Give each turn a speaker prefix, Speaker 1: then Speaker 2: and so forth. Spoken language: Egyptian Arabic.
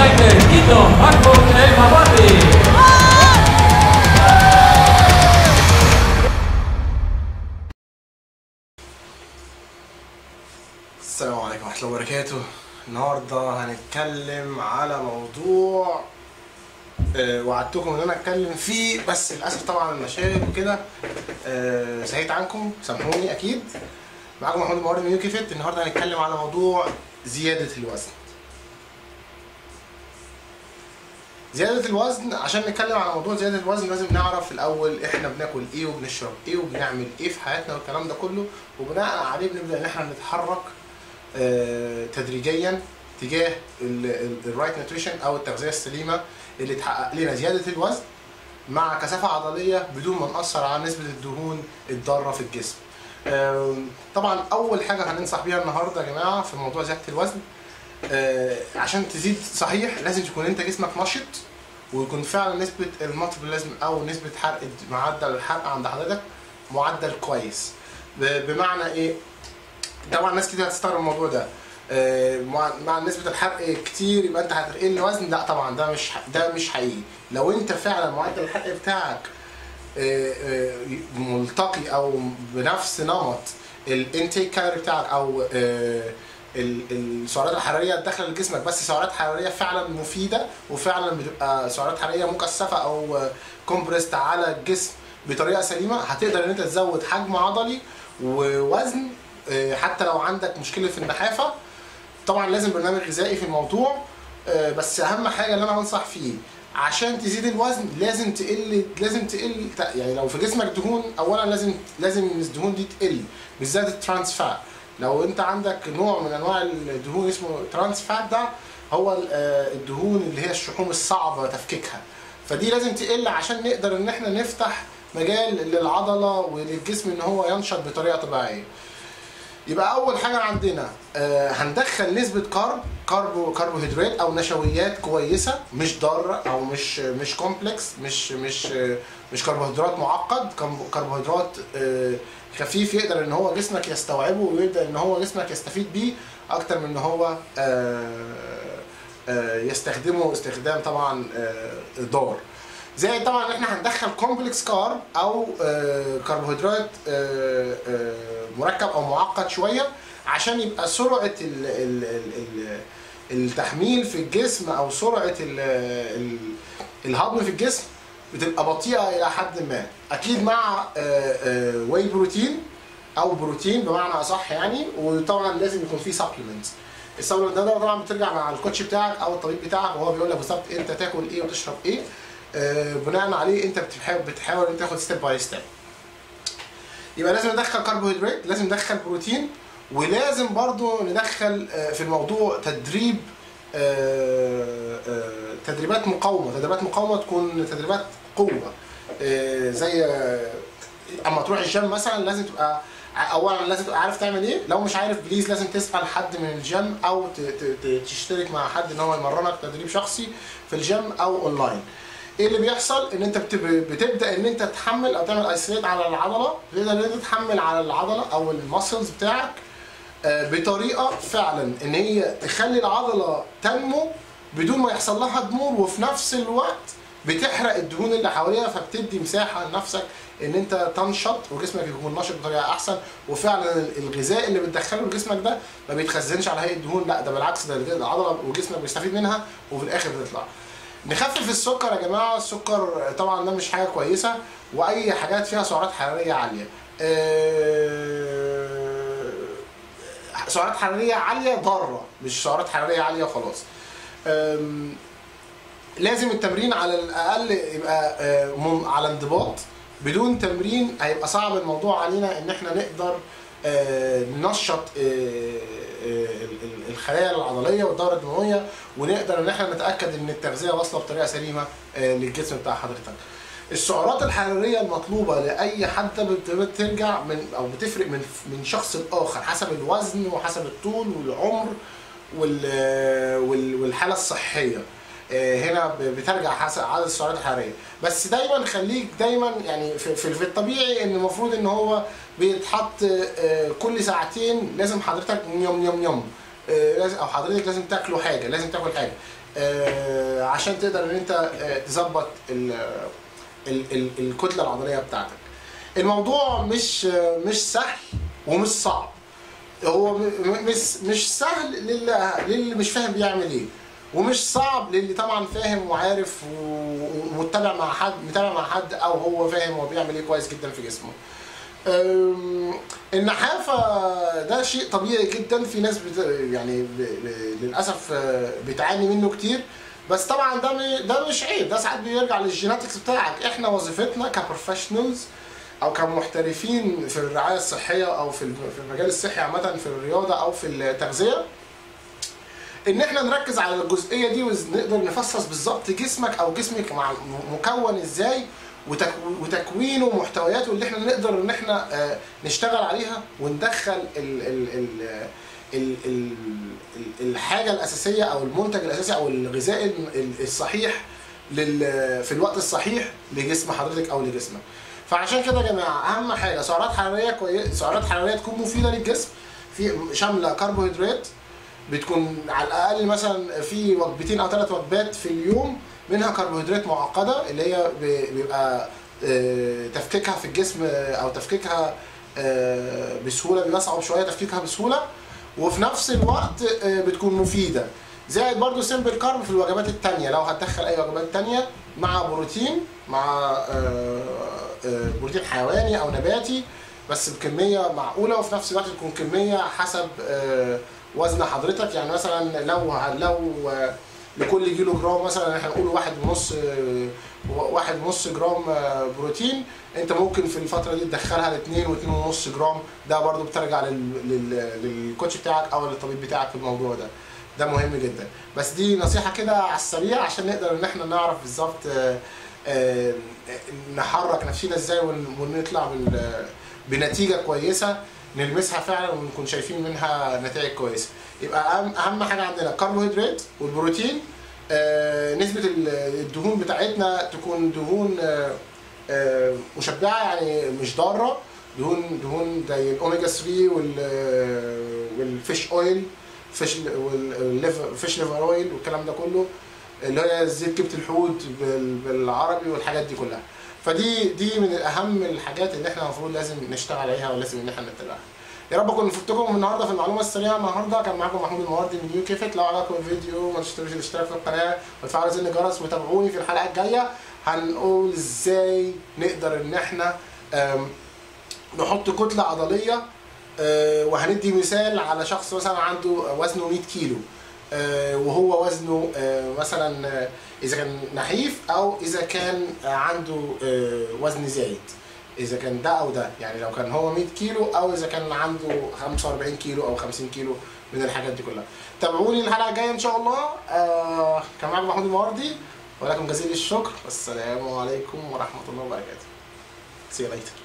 Speaker 1: United, Quito, Mahmoud El Mawadi.
Speaker 2: السلام عليكم ورحمة الله وبركاته النهاردة هنتكلم على موضوع آه، وعدتكم ان انا اتكلم فيه بس للاسف طبعا المشاغل وكده آه، سهيت عنكم سامحوني اكيد معاكم محمود الموارد من يوكي فيت النهارده هنتكلم على موضوع زيادة الوزن زيادة الوزن عشان نتكلم على موضوع زيادة الوزن لازم نعرف الأول إحنا بناكل إيه وبنشرب إيه وبنعمل إيه في حياتنا والكلام ده كله وبناء عليه بنبدأ إن إحنا نتحرك آه، تدريجيا تجاه الرايت نيوتريشن أو التغذية السليمة اللي تحقق لنا زيادة الوزن مع كثافة عضلية بدون ما نأثر على نسبة الدهون الضارة في الجسم. آم، طبعا أول حاجة هننصح بيها النهاردة يا جماعة في موضوع زيادة الوزن آه، عشان تزيد صحيح لازم تكون انت جسمك نشط ويكون فعلا نسبة الميتابوليزم او نسبة حرق معدل الحرق عند حضرتك معدل كويس ب- بمعنى ايه؟ طبعا ناس كتير هتستغرب الموضوع ده آه، مع مع نسبة الحرق كتير يبقى انت هتقل وزن لا طبعا ده مش ح- ده مش حقيقي لو انت فعلا معدل الحرق بتاعك آه، آه، ملتقي او بنفس نمط الانتيك كالوري بتاعك او آه، ال- السعرات الحراريه الداخله لجسمك بس سعرات حراريه فعلا مفيده وفعلا بتبقى سعرات حراريه مكثفه او كومبريست على الجسم بطريقه سليمه هتقدر ان انت تزود حجم عضلي ووزن آه، حتى لو عندك مشكله في النحافه طبعا لازم برنامج غذائي في الموضوع آه، بس اهم حاجه اللي انا بنصح فيه عشان تزيد الوزن لازم تقل لازم تقل يعني لو في جسمك دهون اولا لازم لازم الدهون دي تقل بالذات الترانس فات لو انت عندك نوع من انواع الدهون اسمه ترانس فات ده هو ال- آه، الدهون اللي هي الشحوم الصعبه تفكيكها فدي لازم تقل عشان نقدر ان احنا نفتح مجال للعضله وللجسم ان هو ينشط بطريقه طبيعيه يبقى اول حاجه عندنا آه هندخل نسبه كارب كاربو كربوهيدرات او نشويات كويسه مش ضاره او مش مش كومبلكس مش مش آه مش كربوهيدرات معقد كربو- كربوهيدرات آه خفيف يقدر ان هو جسمك يستوعبه ويبدا ان هو جسمك يستفيد بيه اكتر من ان هو آه آه يستخدمه استخدام طبعا آه ضار زي طبعا احنا هندخل كومبلكس كارب او آه، كربوهيدرات آه، آه، مركب او معقد شويه عشان يبقى سرعه ال ال ال ال التحميل في الجسم او سرعه ال ال الهضم في الجسم بتبقى بطيئه الى حد ما اكيد مع واي بروتين او بروتين بمعنى اصح يعني وطبعا لازم يكون فيه سبلمنتس السبلمنت ده طبعا بترجع مع الكوتش بتاعك او الطبيب بتاعك وهو بيقول لك بالظبط انت تاكل ايه وتشرب ايه آه، بناء عليه انت بتحاول بتحاول انت تاخد ستيب باي ستيب يبقى لازم ندخل كربوهيدرات لازم ندخل بروتين ولازم برضو ندخل آه، في الموضوع تدريب آه، آه، تدريبات مقاومه تدريبات مقاومه تكون تدريبات قوه آه، زي آه، اما تروح الجيم مثلا لازم تبقى اولا لازم تبقى عارف تعمل ايه لو مش عارف بليز لازم تسال حد من الجيم او ت- ت- ت- تشترك مع حد ان هو يمرنك تدريب شخصي في الجيم او اونلاين ايه اللي بيحصل ان انت بت- بتبدا ان انت تحمل او تعمل ايسوليت على العضله تقدر ان انت تحمل على العضله او المسلز بتاعك آه، بطريقه فعلا ان هي تخلي العضله تنمو بدون ما يحصل لها ضمور وفي نفس الوقت بتحرق الدهون اللي حواليها فبتدي مساحه لنفسك ان انت تنشط وجسمك يكون نشط بطريقه احسن وفعلا الغذاء اللي بتدخله لجسمك ده ما بيتخزنش على هيئه دهون لا ده بالعكس ده العضله وجسمك بيستفيد منها وفي الاخر بتطلع نخفف السكر يا جماعه السكر طبعا ده مش حاجه كويسه واي حاجات فيها سعرات حراريه عاليه آه، سعرات حراريه عاليه ضاره مش سعرات حراريه عاليه وخلاص أم، لازم التمرين على الاقل يبقى آه، من- على انضباط بدون تمرين هيبقى صعب الموضوع علينا ان احنا نقدر آه، ننشط آه، آه، ال- ال- الخلايا العضليه والدوره الدمويه ونقدر ان احنا نتاكد ان التغذيه واصله بطريقه سليمه آه، للجسم بتاع حضرتك. السعرات الحراريه المطلوبه لاي حد بت- بترجع من او بتفرق من من شخص لاخر حسب الوزن وحسب الطول والعمر وال- وال- والحاله الصحيه آه، هنا ب- بترجع حسب عدد السعرات الحراريه بس دايما خليك دايما يعني في, في, في الطبيعي ان المفروض ان هو بيتحط آه، كل ساعتين لازم حضرتك يوم يوم يوم آه، لازم او حضرتك لازم تاكلوا حاجه لازم تاكل حاجه آه، عشان تقدر ان انت آه، تظبط ال- ال- ال- الكتله العضليه بتاعتك الموضوع مش آه، مش سهل ومش صعب هو م- م- مش مش سهل للي, للي مش فاهم بيعمل ايه ومش صعب للي طبعا فاهم وعارف و- ومتابع مع حد متابع مع حد او هو فاهم هو بيعمل ايه كويس جدا في جسمه أم، النحافة ده شيء طبيعي جدا في ناس بت... يعني ب... ب... للأسف آه، بتعاني منه كتير بس طبعا ده م... ده مش عيب ده ساعات بيرجع للجيناتكس بتاعك احنا وظيفتنا كبروفيشنالز او كمحترفين في الرعاية الصحية او في الم- في المجال الصحي عامة في الرياضة او في التغذية ان احنا نركز على الجزئيه دي ونقدر نفصص بالظبط جسمك او جسمك مع مكون ازاي وتك- وتكوينه ومحتوياته اللي احنا نقدر ان احنا آه، نشتغل عليها وندخل ال ال ال ال ال ال الحاجه الاساسيه او المنتج الاساسي او الغذاء ال- ال- الصحيح لل في الوقت الصحيح لجسم حضرتك او لجسمك فعشان كده يا جماعه اهم حاجه سعرات حراريه كويسه سعرات حراريه تكون مفيده للجسم في شامله كربوهيدرات بتكون على الاقل مثلا في وجبتين او ثلاث وجبات في اليوم منها كربوهيدرات معقده اللي هي ب- بيبقى آه، تفكيكها في الجسم آه، او تفكيكها آه، بسهوله بيبقى صعب شويه تفكيكها بسهوله وفي نفس الوقت آه، بتكون مفيده زائد برضو سيمبل كارب في الوجبات التانية لو هتدخل اي وجبات تانية مع بروتين مع آه، آه، بروتين حيواني او نباتي بس بكميه معقوله وفي نفس الوقت تكون كميه حسب آه، وزن حضرتك يعني مثلا لو لو آه، لكل كيلو جرام مثلا احنا نقول واحد ونص آه، واحد ونص جرام آه، بروتين انت ممكن في الفتره دي تدخلها لاثنين واثنين ونص جرام ده برضو بترجع لل- لل- للكوتش بتاعك او للطبيب بتاعك في الموضوع ده ده مهم جدا بس دي نصيحه كده على السريع عشان نقدر ان احنا نعرف بالظبط آه، آه، نحرك نفسنا ازاي ون- ونطلع بال- بنتيجه كويسه نلمسها فعلا ونكون شايفين منها نتائج كويسه يبقى اهم اهم حاجه عندنا الكربوهيدرات والبروتين آه، نسبه ال- الدهون بتاعتنا تكون دهون آه، آه، مشبعه يعني مش ضاره دهون دهون زي الاوميجا 3 وال والفيش اويل فيش والفيش ليفر اويل والكلام ده كله اللي هي زيت كبد الحوت بال- بالعربي والحاجات دي كلها فدي دي من اهم الحاجات اللي احنا المفروض لازم نشتغل عليها ولازم ان احنا نتبعها يا رب اكون فدتكم النهارده في المعلومه السريعه النهارده كان معاكم محمود المواردي من يو كيفت لو عجبكم الفيديو ما تنسوش الاشتراك في القناه وتفعلوا زر الجرس وتابعوني في الحلقه الجايه هنقول ازاي نقدر ان احنا آم، نحط كتله عضليه آه، وهندي مثال على شخص مثلا عنده وزنه 100 كيلو آه، وهو وزنه آه، مثلا آه، اذا كان نحيف او اذا كان آه، عنده آه، وزن زايد اذا كان ده او ده يعني لو كان هو 100 كيلو او اذا كان عنده 45 كيلو او 50 كيلو من الحاجات دي كلها تابعوني الحلقه الجايه ان شاء الله آه كان معاكم محمود المواردي ولكم جزيل الشكر والسلام عليكم ورحمه الله وبركاته See you later.